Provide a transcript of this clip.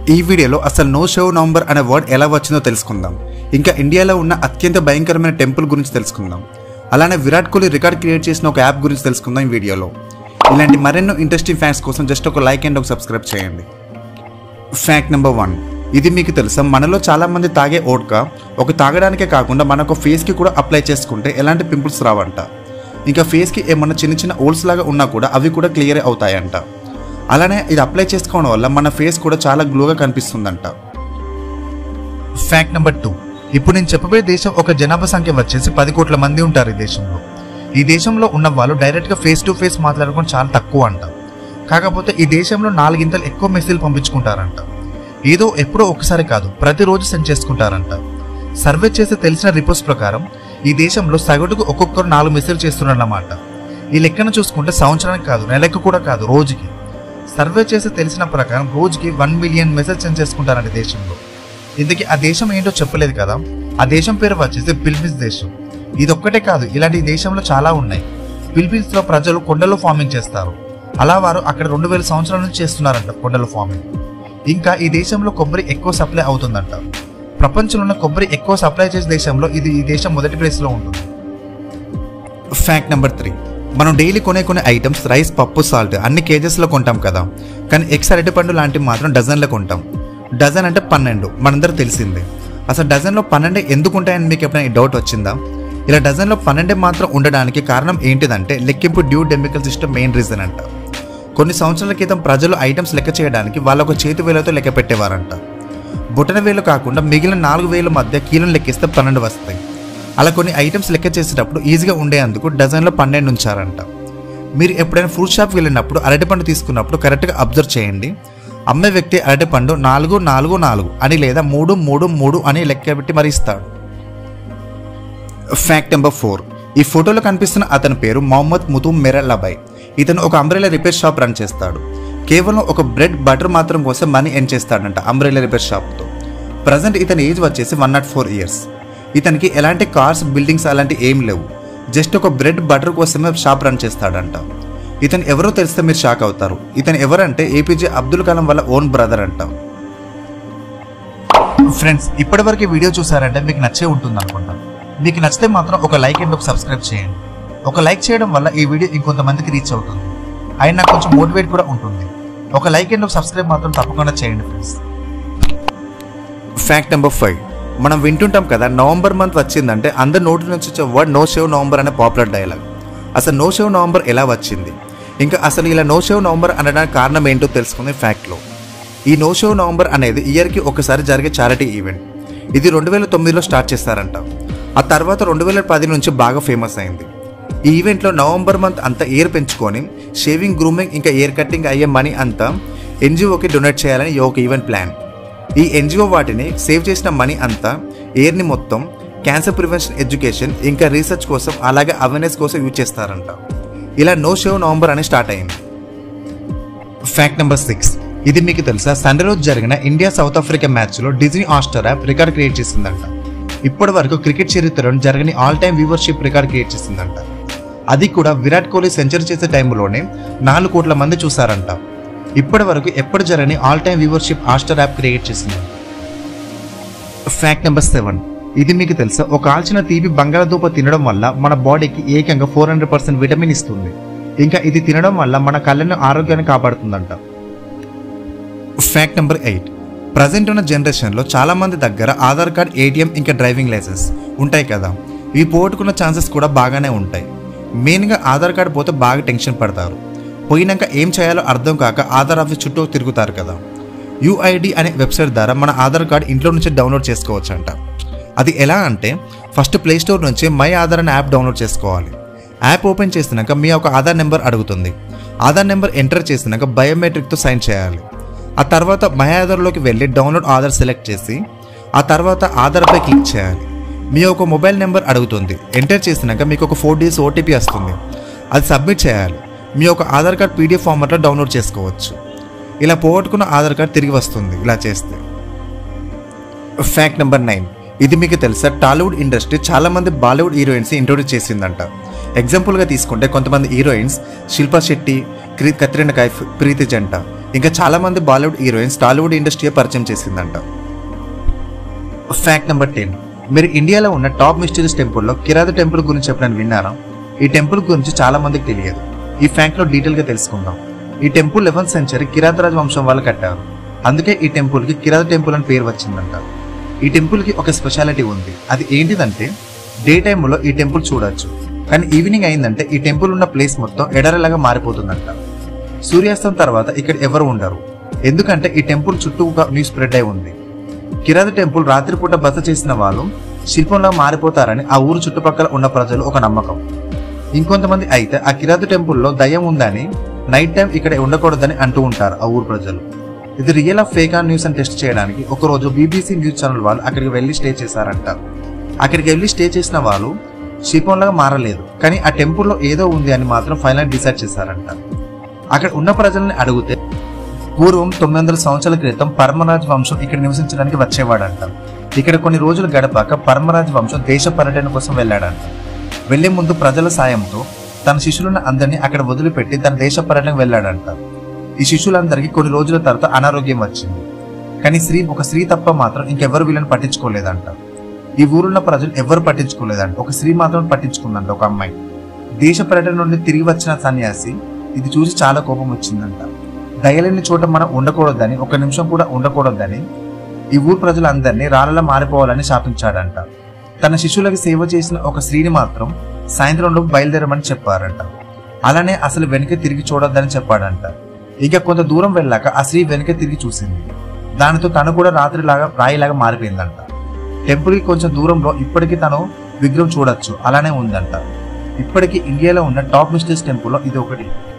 ఈ వీడియోలో అసలు నో షో నవంబర్ అనే వర్డ్ ఎలా వచ్చిందో తెలుసుకుందాం ఇంకా ఇండియాలో ఉన్న అత్యంత భయంకరమైన టెంపుల్ గురించి తెలుసుకుందాం అలానే విరాట్ కోహ్లీ రికార్డ్ క్రియేట్ చేసిన ఒక యాప్ గురించి తెలుసుకుందాం ఈ వీడియోలో ఇలాంటి మరెన్నో ఇంట్రెస్టింగ్ ఫ్యాక్ట్స్ కోసం జస్ట్ ఒక లైక్ అండ్ ఒక సబ్స్క్రైబ్ చేయండి ఫ్యాక్ట్ నెంబర్ వన్ ఇది మీకు తెలుసా మనలో చాలా మంది తాగే ఓట్కా ఒక తాగడానికే కాకుండా మనకు ఫేస్కి కూడా అప్లై చేసుకుంటే ఎలాంటి పింపుల్స్ రావంట ఇంకా ఫేస్కి ఏమన్నా చిన్న చిన్న ఓల్స్ లాగా ఉన్నా కూడా అవి కూడా క్లియర్ అవుతాయంట అలానే ఇది అప్లై చేసుకోవడం వల్ల మన ఫేస్ కూడా చాలా గ్లోగా కనిపిస్తుందంట ఫ్యాక్ట్ నెంబర్ టూ ఇప్పుడు నేను చెప్పబోయే దేశం ఒక జనాభా సంఖ్య వచ్చేసి పది కోట్ల మంది ఉంటారు ఈ దేశంలో ఈ దేశంలో ఉన్న వాళ్ళు డైరెక్ట్గా ఫేస్ టు ఫేస్ మాట్లాడుకోవడం చాలా తక్కువ అంట కాకపోతే ఈ దేశంలో నాలుగింతలు ఎక్కువ మెసేజ్లు పంపించుకుంటారంట ఏదో ఎప్పుడో ఒకసారి కాదు ప్రతిరోజు సెండ్ చేసుకుంటారంట సర్వే చేసి తెలిసిన రిపోర్ట్స్ ప్రకారం ఈ దేశంలో సగటుకు ఒక్కొక్కరు నాలుగు మెసేజ్ చేస్తున్నారన్నమాట ఈ లెక్కన చూసుకుంటే సంవత్సరానికి కాదు నెలకు కూడా కాదు రోజుకి సర్వే చేసి తెలిసిన ప్రకారం రోజుకి వన్ మిలియన్ మెసేజ్ సెండ్ చేసుకుంటారంట ఈ దేశంలో ఇందుకే ఆ దేశం ఏంటో చెప్పలేదు కదా ఆ దేశం పేరు వచ్చేసి పిల్బిస్ దేశం ఇది ఒక్కటే కాదు ఇలాంటి ఈ దేశంలో చాలా ఉన్నాయి పిల్బిస్ లో ప్రజలు కొండలో ఫార్మింగ్ చేస్తారు అలా వారు అక్కడ రెండు వేల సంవత్సరాల నుంచి చేస్తున్నారంట కొండలో ఫార్మింగ్ ఇంకా ఈ దేశంలో కొబ్బరి ఎక్కువ సప్లై అవుతుందంట ప్రపంచంలో ఉన్న కొబ్బరి ఎక్కువ సప్లై చేసే దేశంలో ఇది ఈ దేశం మొదటి ప్లేస్ లో ఉంటుంది ఫ్యాక్ట్ నెంబర్ త్రీ మనం డైలీ కొనే కొన్ని ఐటమ్స్ రైస్ పప్పు సాల్ట్ అన్ని కేజెస్లో కొంటాం కదా కానీ ఎక్స్ అరటిపండు లాంటివి మాత్రం డజన్లో కొంటాం డజన్ అంటే పన్నెండు మనందరూ తెలిసిందే అసలు డజన్లో పన్నెండే ఎందుకు ఉంటాయని మీకు ఎప్పుడైనా డౌట్ వచ్చిందా ఇలా డజన్లో పన్నెండే మాత్రం ఉండడానికి కారణం ఏంటిదంటే లెక్కింపు duodecimal system main reason అంట కొన్ని సంవత్సరాల క్రితం ప్రజలు ఐటమ్స్ లెక్క చేయడానికి వాళ్ళ ఒక చేతి వేలతో లెక్క పెట్టేవారంట బుటన వేలు కాకుండా మిగిలిన నాలుగు వేల మధ్య కీలను లెక్కిస్తే పన్నెండు వస్తాయి అలా కొన్ని ఐటమ్స్ లెక్క చేసేటప్పుడు ఈజీగా ఉండేందుకు డజన్లో పన్నెండు ఉంచారంట మీరు ఎప్పుడైనా ఫ్రూట్ షాప్కి వెళ్ళినప్పుడు అరటిపండు తీసుకున్నప్పుడు కరెక్ట్గా అబ్జర్వ్ చేయండి అమ్మే వ్యక్తి అరటిపండు నాలుగు నాలుగు నాలుగు అని లేదా మూడు మూడు మూడు అని లెక్క పెట్టి మరి ఇస్తాడు ఫ్యాక్ట్ నెంబర్ ఫోర్ ఈ ఫోటోలో కనిపిస్తున్న అతని పేరు మొహమ్మద్ ముతుమ్ మెరల్లబాయ్ ఇతను ఒక అంబ్రెలా రిపేర్ షాప్ రన్ చేస్తాడు కేవలం ఒక బ్రెడ్ బటర్ మాత్రం కోసం మనీ ఎన్ చేస్తాడంట అంబ్రెలా రిపేర్ షాప్తో ప్రజెంట్ ఇతని ఏజ్ వచ్చేసి వన్ నాట్ ఫోర్ ఇయర్స్ ఇతనికి ఎలాంటి కార్స్ బిల్డింగ్స్ అలాంటి ఏం లేవు జస్ట్ ఒక బ్రెడ్ బటర్ కోసమే షాప్ రన్ చేస్తాడంట ఇతను ఎవరో తెలిస్తే మీరు షాక్ అవుతారు ఇతను ఎవరంటే ఏపీజే అబ్దుల్ కలాం వాళ్ళ ఓన్ బ్రదర్ అంట ఫ్రెండ్స్ ఇప్పటివరకు వీడియో చూసారంటే మీకు నచ్చే ఉంటుంది అనుకుంటాను మీకు నచ్చితే మాత్రం ఒక లైక్ అండ్ ఒక సబ్స్క్రైబ్ చేయండి ఒక లైక్ చేయడం వల్ల ఈ వీడియో ఇంకొంతమందికి రీచ్ అవుతుంది అయినా కొంచెం మోటివేట్ కూడా ఉంటుంది ఒక లైక్ అండ్ ఒక సబ్స్క్రైబ్ మాత్రం తప్పకుండా చేయండి ఫ్రెండ్స్ ఫ్యాక్ట్ నెంబర్ ఫైవ్ మనం వింటుంటాం కదా నవంబర్ మంత్ వచ్చిందంటే అందరి నోటి నుంచి వచ్చే వర్డ్ నో షేవ్ నవంబర్ అనే పాపులర్ డైలాగ్ అసలు నో షేవ్ నవంబర్ ఎలా వచ్చింది ఇంకా అసలు ఇలా నో షేవ్ నవంబర్ అనడానికి కారణం ఏంటో తెలుసుకుంది ఫ్యాక్ట్లో ఈ నో షో నవంబర్ అనేది ఇయర్కి ఒకసారి జరిగే చారిటీ ఈవెంట్ ఇది రెండు వేల తొమ్మిదిలో స్టార్ట్ చేస్తారంట ఆ తర్వాత రెండు వేల పది నుంచి బాగా ఫేమస్ అయింది ఈ ఈవెంట్లో నవంబర్ మంత్ అంతా ఇయర్ పెంచుకొని షేవింగ్ గ్రూమింగ్ ఇంకా ఇయర్ కటింగ్ అయ్యే మనీ అంతా ఎన్జిఓకి డొనేట్ చేయాలని ఈ ఒక ఈవెంట్ ప్లాన్ ఈ ఎన్జిఓ వాటిని సేవ్ చేసిన మనీ అంతా ఎయిర్ని మొత్తం క్యాన్సర్ ప్రివెన్షన్ ఎడ్యుకేషన్ ఇంకా రీసెర్చ్ కోసం అలాగే అవేర్నెస్ కోసం యూజ్ చేస్తారంట ఇలా నో షో నవంబర్ అని స్టార్ట్ అయింది ఫ్యాక్ట్ నెంబర్ సిక్స్ ఇది మీకు తెలుసా సండే రోజు జరిగిన ఇండియా సౌత్ ఆఫ్రికా మ్యాచ్లో Disney Hotstar app record create చేసిందంట ఇప్పటి వరకు క్రికెట్ చరిత్రలో జరగని all time viewership record create చేసిందంట అది కూడా విరాట్ కోహ్లీ సెంచరీ చేసే టైంలోనే నాలుగు కోట్ల మంది చూసారంట ఇప్పటి వరకు ఎప్పుడు జరగని all time viewership Hotstar app create చేసింది ఫ్యాక్ట్ నెంబర్ సెవెన్ ఇది మీకు తెలుసా ఒక కాల్చిన తీపి బంగాళాదుంప తినడం వల్ల మన బాడీకి ఏకంగా ఫోర్ హండ్రెడ్ పర్సెంట్ విటమిన్ ఇస్తుంది ఇంకా ఇది తినడం వల్ల మన కళ్ళను ఆరోగ్యాన్ని కాపాడుతుందంట ఫ్యాక్ట్ నెంబర్ ఎయిట్ ప్రజెంట్ ఉన్న జనరేషన్లో చాలా మంది దగ్గర ఆధార్ కార్డ్ ఏటీఎం ఇంకా డ్రైవింగ్ లైసెన్స్ ఉంటాయి కదా ఇవి పోగొట్టుకున్న ఛాన్సెస్ కూడా బాగానే ఉంటాయి మెయిన్గా ఆధార్ కార్డ్ పోతే బాగా టెన్షన్ పడతారు పోయినాక ఏం చేయాలో అర్థం కాక ఆధార్ ఆఫీస్ చుట్టూ తిరుగుతారు కదా యుఐడి అనే వెబ్సైట్ ద్వారా మన ఆధార్ కార్డ్ ఇంట్లో నుంచి డౌన్లోడ్ చేసుకోవచ్చు అంట అది ఎలా అంటే ఫస్ట్ ప్లే స్టోర్ నుంచి మై ఆధార్ అనే యాప్ డౌన్లోడ్ చేసుకోవాలి యాప్ ఓపెన్ చేసినాక మీ ఒక ఆధార్ నెంబర్ అడుగుతుంది ఆధార్ నెంబర్ ఎంటర్ చేసినాక బయోమెట్రిక్తో సైన్ చేయాలి ఆ తర్వాత మై ఆధార్లోకి వెళ్ళి డౌన్లోడ్ ఆధార్ సెలెక్ట్ చేసి ఆ తర్వాత ఆధార్పై క్లిక్ చేయాలి మీ ఒక మొబైల్ నెంబర్ అడుగుతుంది ఎంటర్ చేసినాక మీకు ఒక ఫోర్ డేస్ ఓటీపీ వస్తుంది అది సబ్మిట్ చేయాలి మీ ఒక ఆధార్ కార్డ్ పీడిఎఫ్ ఫార్మాట్లో డౌన్లోడ్ చేసుకోవచ్చు ఇలా పోగొట్టుకున్న ఆధార్ కార్డ్ తిరిగి వస్తుంది ఇలా చేస్తే ఫ్యాక్ట్ నెంబర్ నైన్ ఇది మీకు తెలుసా టాలీవుడ్ ఇండస్ట్రీ చాలా మంది బాలీవుడ్ హీరోయిన్స్ ఇంట్రొడ్యూస్ చేసిందంట ఎగ్జాంపుల్గా తీసుకుంటే కొంతమంది హీరోయిన్స్ శిల్పా శెట్టి క్రీ కత్రినా కైఫ్ ప్రీతి జంట ఇంకా చాలా మంది బాలీవుడ్ హీరోయిన్స్ టాలీవుడ్ ఇండస్ట్రీ పరిచయం చేసిందంట ఫ్యాక్ట్ నెంబర్ టెన్ మీరు ఇండియాలో ఉన్న టాప్ మిస్టరీస్ టెంపుల్లో కిరాత టెంపుల్ గురించి చెప్పినని విన్నారా ఈ టెంపుల్ గురించి చాలా మందికి తెలియదు ఈ ఫ్యాక్ట్ లో డీటెయిల్ గా తెలుసుకుందాం ఈ టెంపుల్ లెవెన్త్ సెంచరీ కిరాతరాజ్ వంశం వాళ్ళు కట్టారు అందుకే ఈ టెంపుల్ కి కిరాత టెంపుల్ అని పేరు వచ్చిందంట ఈ టెంపుల్ కి ఒక స్పెషాలిటీ ఉంది అది ఏంటిదంటే డే టైంలో ఈ టెంపుల్ చూడొచ్చు కానీ ఈవినింగ్ అయిందంటే ఈ టెంపుల్ ఉన్న ప్లేస్ మొత్తం ఎడరలాగా మారిపోతుందంట సూర్యాస్తం తర్వాత ఇక్కడ ఎవరు ఉండరు ఎందుకంటే ఈ టెంపుల్ చుట్టూ ఒక న్యూస్ స్ప్రెడ్ అయి ఉంది కిరాత టెంపుల్ రాత్రిపూట బస చేసిన వాళ్ళు శిల్పంలా మారిపోతారని ఆ ఊరు చుట్టుపక్కల ఉన్న ప్రజలు ఒక నమ్మకం ఇంకొంతమంది అయితే ఆ కిరాత టెంపుల్లో దయ్యం ఉందని నైట్ టైం ఇక్కడ ఉండకూడదని అంటూ ఉంటారు ఆ ఊరు ప్రజలు ఇది real of fake on news అని టెస్ట్ చేయడానికి ఒక రోజు బీబీసీ న్యూస్ ఛానల్ వాళ్ళు అక్కడికి వెళ్ళి స్టే చేశారంట అక్కడికి వెళ్ళి స్టే చేసిన వాళ్ళు శిల్పంలాగా మారలేదు కానీ ఆ టెంపుల్లో ఏదో ఉంది అని మాత్రం ఫైనల్ డిసైడ్ చేశారంట అక్కడ ఉన్న ప్రజల్ని అడిగితే పూర్వం తొమ్మిది వందల సంవత్సరాల క్రితం పరమరాజ్ వంశం ఇక్కడ నివసించడానికి వచ్చేవాడంట ఇక్కడ కొన్ని రోజులు గడపాక పరమరాజ్ వంశం దేశ పర్యటన కోసం వెళ్ళాడంట వెళ్లే ముందు ప్రజల సాయంతో తన శిష్యులను అందరినీ అక్కడ వదిలిపెట్టి తన దేశ పర్యటనకు వెళ్ళాడంట ఈ శిష్యులందరికీ కొన్ని రోజుల తర్వాత అనారోగ్యం వచ్చింది కానీ స్త్రీ ఒక స్త్రీ తప్ప మాత్రం ఇంకెవరు వీళ్ళని పట్టించుకోలేదంట ఈ ఊరున్న ప్రజలు ఎవరు పట్టించుకోలేదంట ఒక స్త్రీ మాత్రం పట్టించుకుందంట ఒక అమ్మాయి దేశ పర్యటన నుండి తిరిగి వచ్చిన సన్యాసి ఇది చూసి చాలా కోపం వచ్చిందంట దయలేని చోట మనం ఉండకూడదని ఒక నిమిషం కూడా ఉండకూడదని ఈ ఊరు ప్రజలందరినీ రాళ్ళలా మారిపోవాలని శాపించాడంట తన శిష్యులకి సేవ చేసిన ఒక స్త్రీని మాత్రం సాయంత్రంలో బయలుదేరమని చెప్పారంట అలానే అసలు వెనక తిరిగి చూడొద్దని చెప్పాడంట ఇక కొంత దూరం వెళ్ళాక ఆ స్త్రీ వెనక తిరిగి చూసింది దానితో తను కూడా రాత్రిలాగా రాయిలాగా మారిపోయిందంట టెంపుల్ కి కొంచెం దూరంలో ఇప్పటికీ తను విగ్రహం చూడొచ్చు అలానే ఉందంట ఇప్పటికీ ఇండియాలో ఉన్న టాప్ మిస్టర్స్ టెంపుల్లో ఇది ఒకటి